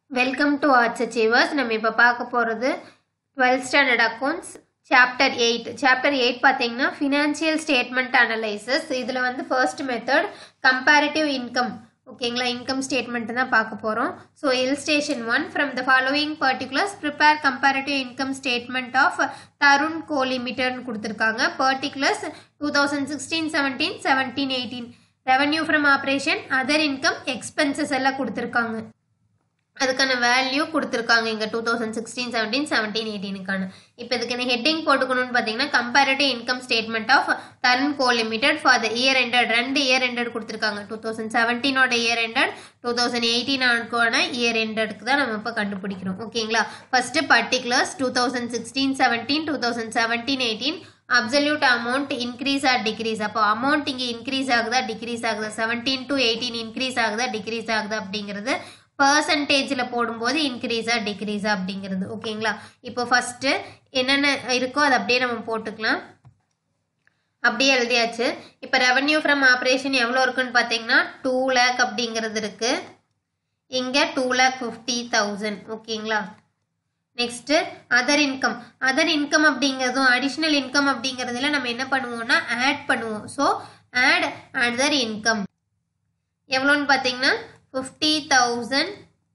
welcome to arts achievers நம்ம இப்போ பார்க்க போகிறது twelfth standard accounts chapter eight chapter eight பார்த்தீங்கன்னா ஃபினான்ஷியல் ஸ்டேட்மெண்ட் அனலைசஸ் இதில் வந்து ஃபர்ஸ்ட் மெத்தட் கம்பேரிட்டிவ் இன்கம் ஓகேங்களா இன்கம் ஸ்டேட்மெண்ட் தான் பார்க்க போகிறோம் so illustration one from the following particulars prepare comparative income statement of Tarun co லிமிடெட்னு கொடுத்துருக்காங்க particulars two thousand sixteen seventeen seventeen eighteen revenue from operation other income expenses எல்லாம் கொடுத்துருக்காங்க அதுக்கான value கொடுத்துருக்காங்க இங்கே two thousand sixteen seventeen seventeen எயிட்டீனுக்கான இப்போ இதுக்கு ஹெட்டிங் போட்டுக்கணும்னு பார்த்தீங்கன்னா comparative income statement of Tarun co limited for the year ended ரெண்டு இயர் எண்டட் கொடுத்துருக்காங்க டூ தௌசண்ட் செவன்டீனோட இயர் எண்டட் டூ தௌசண்ட் எயிட்டீனான இயர் எண்டடுக்கு தான் நம்ம இப்போ கண்டுபிடிக்கிறோம் ஓகேங்களா first particulars two thousand sixteen seventeen two thousand seventeen eighteen absolute amount increase or decrease அப்போ அமௌண்ட் இங்கே இன்க்ரீஸ் ஆகுதா டிக்ரீஸ் ஆகுதா செவன்டீன் டு எயிட்டீன் இன்க்ரீஸ் ஆகுதா டிக்ரீஸ் ஆகுதா அப்படிங்கிறது பர்சன்டேஜில் போடும்போது இன்க்ரீஸா டிக்ரீஸா அப்படிங்கிறது ஓகேங்களா இப்போ ஃபஸ்ட்டு என்னென்ன இருக்கோ அதை அப்படியே நம்ம போட்டுக்கலாம் அப்படியே எழுதியாச்சு இப்போ ரெவன்யூ ஃப்ரம் ஆப்ரேஷன் எவ்வளோ இருக்குன்னு பார்த்தீங்கன்னா டூ லேக் அப்படிங்கிறது இருக்கு இங்கே டூ லேக் ஃபிஃப்டி தௌசண்ட் ஓகேங்களா next other income other income அப்படிங்கிறதும் அடிஷ்னல் இன்கம் அப்படிங்கிறதுல நம்ம என்ன பண்ணுவோம்னா ஆட் பண்ணுவோம் ஸோ ஆட் அதர் இன்கம் எவ்வளோன்னு பார்த்தீங்கன்னா ஃபிஃப்டி தௌசண்ட்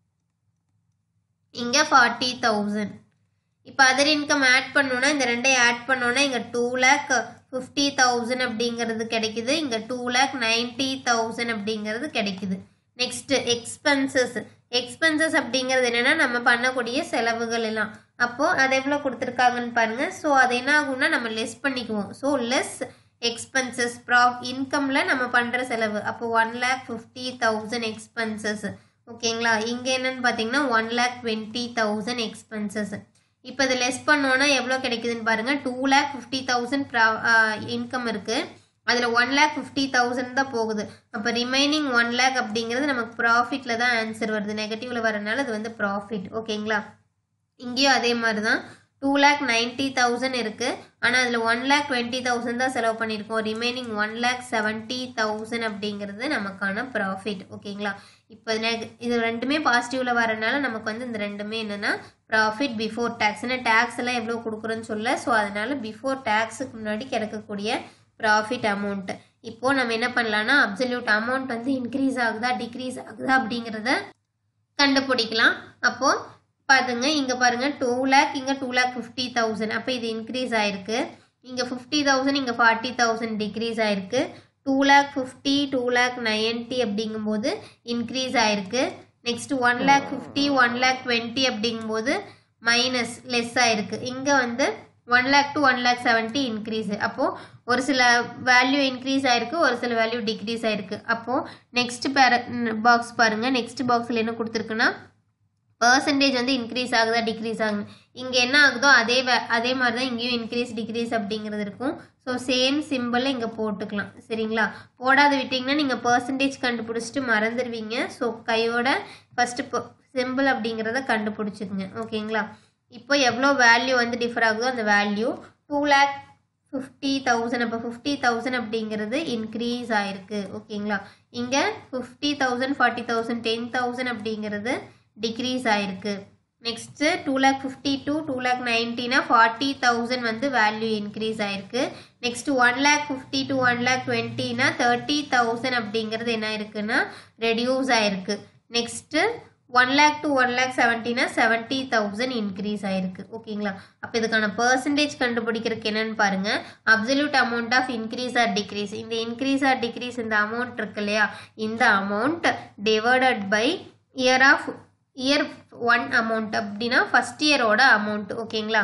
இங்கே ஃபார்ட்டி தௌசண்ட் இப்போ அதர் இன்கம் ஆட் பண்ணோன்னா இந்த ரெண்டையும் ஆட் பண்ணோன்னா இங்கே டூ லேக் ஃபிஃப்டி தௌசண்ட் அப்படிங்கிறது கிடைக்குது இங்கே டூ லேக் நைன்ட்டி தௌசண்ட் அப்படிங்கிறது கிடைக்குது நெக்ஸ்ட்டு எக்ஸ்பென்சஸ் எக்ஸ்பென்சஸ் அப்படிங்கிறது என்னென்னா நம்ம பண்ணக்கூடிய செலவுகள் எல்லாம் அப்போது அது எவ்வளோ கொடுத்துருக்காங்கன்னு பாருங்கள் ஸோ அது என்ன ஆகும்னா நம்ம லெஸ் பண்ணிக்குவோம் ஸோ லெஸ் எக்ஸ்பென்சஸ் ப்ராஃப் இன்கமில் நம்ம பண்ணுற செலவு அப்போ one lakh fifty thousand expenses ஓகேங்களா இங்கே என்னன்னு பார்த்தீங்கன்னா one lakh twenty thousand expenses இப்போ இது லெஸ் பண்ணோன்னா எவ்வளோ கிடைக்குதுன்னு பாருங்கள் டூ லேக் ஃபிஃப்டி தௌசண்ட் ப்ரா இன்கம் இருக்குது அதில் ஒன் லேக் ஃபிஃப்டி தௌசண்ட் தான் போகுது அப்போ ரிமைனிங் ஒன் லேக் அப்படிங்கிறது நமக்கு ப்ராஃபிட்டில் தான் ஆன்சர் வருது நெகட்டிவில் வரனால அது வந்து ப்ராஃபிட் ஓகேங்களா இங்கேயும் அதே மாதிரி தான் டூ லேக் நைன்ட்டி தௌசண்ட் இருக்குது ஆனால் அதில் ஒன் லேக் டுவெண்ட்டி தௌசண்ட் தான் செலவு பண்ணியிருக்கோம் remaining one lakh seventy thousand அப்படிங்கிறது நமக்கான ப்ராஃபிட் ஓகேங்களா இப்போ இது ரெண்டுமே பாசிட்டிவில் வரனால நமக்கு வந்து இந்த ரெண்டுமே என்னென்னா ப்ராஃபிட் பிஃபோர் டேக்ஸ் ஏன்னா டேக்ஸ் எல்லாம் எவ்வளோ கொடுக்குறோன்னு சொல்ல ஸோ அதனால் பிஃபோர் டேக்ஸுக்கு முன்னாடி கிடைக்கக்கூடிய ப்ராஃபிட் அமௌண்ட் இப்போது நம்ம என்ன பண்ணலாம்னா அப்சல்யூட் அமௌண்ட் வந்து இன்க்ரீஸ் ஆகுதா டிக்ரீஸ் ஆகுதா அப்படிங்கிறத கண்டுபிடிக்கலாம் அப்போது பாருங்க இங்கே பாருங்க டூ லேக் இங்கே டூ லேக் ஃபிஃப்டி தௌசண்ட் அப்போ இது இன்க்ரீஸ் ஆயிருக்கு இங்கே ஃபிஃப்டி தௌசண்ட் இங்கே ஃபார்ட்டி தௌசண்ட் டிக்ரீஸ் ஆயிருக்கு two lakh fifty two lakh ninety அப்படிங்கும்போது இன்க்ரீஸ் ஆயிருக்கு next one lakh fifty one lakh twenty அப்படிங்கும்போது மைனஸ் லெஸ் ஆயிருக்கு இங்கே வந்து one lakh to one lakh seventy increase அப்போது ஒரு சில வேல்யூ இன்க்ரீஸ் ஆயிருக்கு ஒரு சில வேல்யூ டிக்ரீஸ் ஆயிருக்கு அப்போது நெக்ஸ்ட் பேர பாக்ஸ் பாருங்கள் நெக்ஸ்ட் பாக்ஸில் என்ன கொடுத்துருக்குன்னா பர்சன்டேஜ் வந்து இன்க்ரீஸ் ஆகுதா டிக்ரீஸ் ஆகுது இங்கே என்ன ஆகுதோ அதே அதே மாதிரி தான் இங்கேயும் இன்க்ரீஸ் டிக்ரீஸ் அப்படிங்கிறது இருக்கும் ஸோ சேம் சிம்பிளை இங்கே போட்டுக்கலாம் சரிங்களா போடாத விட்டிங்கன்னா நீங்கள் பர்சன்டேஜ் கண்டுபிடிச்சிட்டு மறந்துடுவீங்க ஸோ கையோட ஃபஸ்ட்டு சிம்பிள் அப்படிங்கிறத கண்டுபிடிச்சிக்குங்க ஓகேங்களா இப்போ எவ்வளோ வேல்யூ வந்து டிஃபர் ஆகுதோ அந்த value two lakh fifty thousand அப்போ ஃபிஃப்டி தௌசண்ட் அப்படிங்கிறது இன்க்ரீஸ் ஆயிருக்கு ஓகேங்களா இங்கே fifty thousand forty thousand ten thousand அப்படிங்கிறது டிக்ரீஸ் ஆயிருக்கு next two lakh fifty two two lakh நைன்ட்டினா ஃபார்ட்டி தௌசண்ட் வந்து வேல்யூ இன்க்ரீஸ் ஆயிருக்கு next one lakh fifty two one lakh டுவெண்ட்டினா தேர்ட்டி தௌசண்ட் அப்படிங்கிறது என்ன இருக்குன்னா ரெடியூஸ் ஆயிருக்கு next one lakh to one lakh செவன்ட்டினா செவன்ட்டி தௌசண்ட் இன்க்ரீஸ் ஆயிருக்கு ஓகேங்களா அப்போ இதுக்கான பர்சன்டேஜ் கண்டுபிடிக்கிறதுக்கு என்னன்னு பாருங்க absolute amount of increase or decrease இந்த இன்க்ரீஸ் ஆர் டிக்ரீஸ் இந்த அமௌண்ட் இருக்கு இல்லையா இந்த amount divided by year of year one amount அப்படின்னா ஃபஸ்ட் இயரோட அமௌண்ட் ஓகேங்களா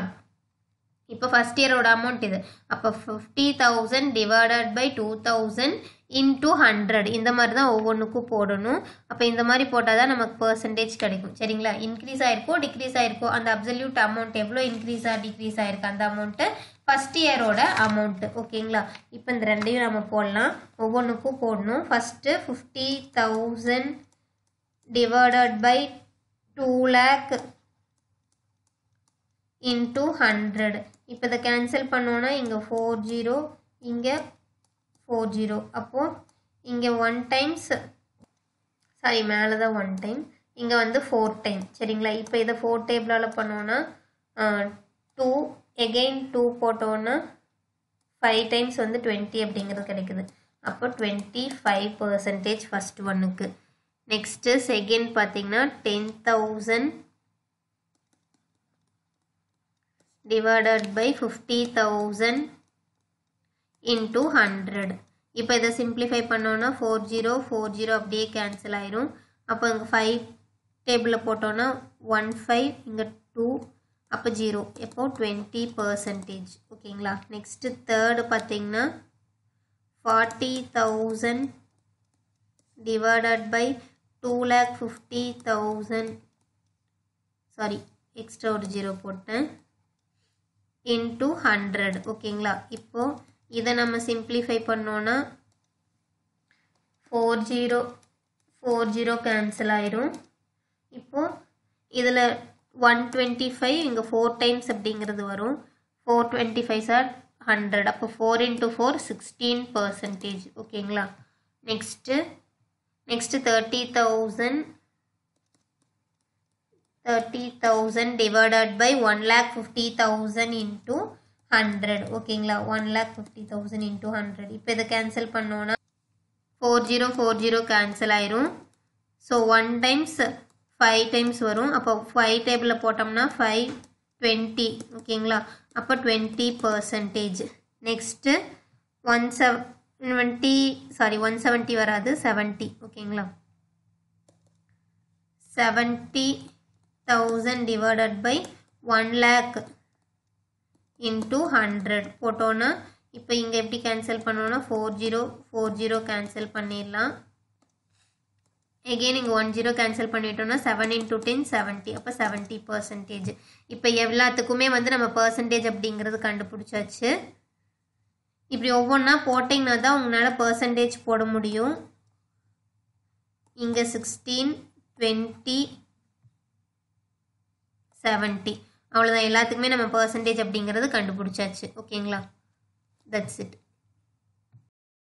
இப்போ ஃபஸ்ட் இயரோட அமௌண்ட் இது அப்போ fifty thousand divided by two thousand into hundred இந்த மாதிரி தான் ஒவ்வொன்றுக்கும் போடணும் அப்போ இந்த மாதிரி போட்டால் தான் நமக்கு பர்சன்டேஜ் கிடைக்கும் சரிங்களா இன்க்ரீஸ் ஆயிருக்கோ டிக்ரீஸ் ஆயிருக்கோ அந்த அப்சல்யூட் அமௌண்ட் எவ்வளோ இன்க்ரீஸ் ஆ டிக்ரீஸ் ஆயிருக்கு அந்த அமௌண்ட்டு ஃபஸ்ட் இயரோட அமௌண்ட்டு ஓகேங்களா இப்போ இந்த ரெண்டையும் நம்ம போடலாம் ஒவ்வொன்றுக்கும் போடணும் first fifty thousand divided by two lakh into hundred இப்போ இதை கேன்சல் பண்ணோன்னா இங்கே ஃபோர் ஜீரோ இங்கே ஃபோர் ஜீரோ அப்போது இங்கே ஒன் டைம்ஸ் சாரி மேலே தான் ஒன் டைம் இங்கே வந்து ஃபோர் டைம் சரிங்களா இப்போ இதை ஃபோர் டேபிளால் பண்ணோன்னா டூ எகெயின் டூ போட்டோன்னா ஃபைவ் டைம்ஸ் வந்து டுவெண்ட்டி அப்படிங்கிறது கிடைக்குது அப்போ டுவெண்ட்டி ஃபைவ் பர்சன்டேஜ் ஃபஸ்ட் ஒன்னுக்கு நெக்ஸ்ட்டு செகண்ட் பார்த்தீங்கன்னா ten thousand divided by fifty thousand into hundred இப்போ இதை சிம்பிளிஃபை பண்ணோன்னா ஃபோர் ஜீரோ ஃபோர் ஜீரோ அப்படியே கேன்சல் ஆயிரும் அப்போ இங்கே ஃபைவ் டேபிளில் போட்டோன்னா ஒன் ஃபைவ் இங்கே டூ அப்போ ஜீரோ எப்போ டுவெண்ட்டி பர்சன்டேஜ் ஓகேங்களா நெக்ஸ்ட்டு தேர்டு பார்த்தீங்கன்னா forty thousand divided by two lakh fifty thousand sorry extra ஒரு ஜீரோ போட்டேன் இன்ட்டு ஹண்ட்ரட் ஓகேங்களா இப்போது இதை நம்ம சிம்பிளிஃபை பண்ணோன்னா four zero four zero cancel ஆயிரும் இப்போது இதில் ஒன் டுவெண்ட்டி ஃபைவ் இங்கே ஃபோர் டைம்ஸ் அப்படிங்கிறது வரும் four twenty five sir hundred அப்போ four into four sixteen percentage ஓகேங்களா next next thirty thousand thirty thousand divided by one lakh fifty thousand into hundred ஓகேங்களா one lakh fifty thousand into hundred இப்போ இதை cancel பண்ணோன்னா four zero four zero cancel ஆயிரும் so one times five times வரும் அப்போ five டேபிளில் போட்டோம்னா ஃபைவ் டுவெண்ட்டி ஓகேங்களா அப்போ டுவெண்ட்டி பர்சன்டேஜ் நெக்ஸ்ட்டு ஒன் செவ் டுவெண்ட்டி சாரி ஒன் செவன்ட்டி வராது செவன்ட்டி ஓகேங்களா seventy thousand divided by one lakh into hundred போட்டோன்னா இப்போ இங்கே எப்படி கேன்சல் பண்ணோன்னா four zero four zero cancel பண்ணிடலாம் எகெயின் இங்கே ஒன் ஜீரோ கேன்சல் பண்ணிட்டோம்னா செவன் இன்டூ டென் செவன்ட்டி அப்போ செவன்ட்டி பர்சன்டேஜ் இப்போ எல்லாத்துக்குமே வந்து நம்ம பர்சன்டேஜ் அப்படிங்கிறது கண்டுபிடிச்சாச்சு இப்படி ஒவ்வொன்றா போட்டிங்கன்னா தான் உங்களால் பர்சன்டேஜ் போட முடியும் இங்கே சிக்ஸ்டீன் டுவெண்ட்டி செவன்ட்டி அவ்வளோதான் எல்லாத்துக்குமே நம்ம பர்சன்டேஜ் அப்படிங்கிறது கண்டுபிடிச்சாச்சு ஓகேங்களா தட்ஸ் இட்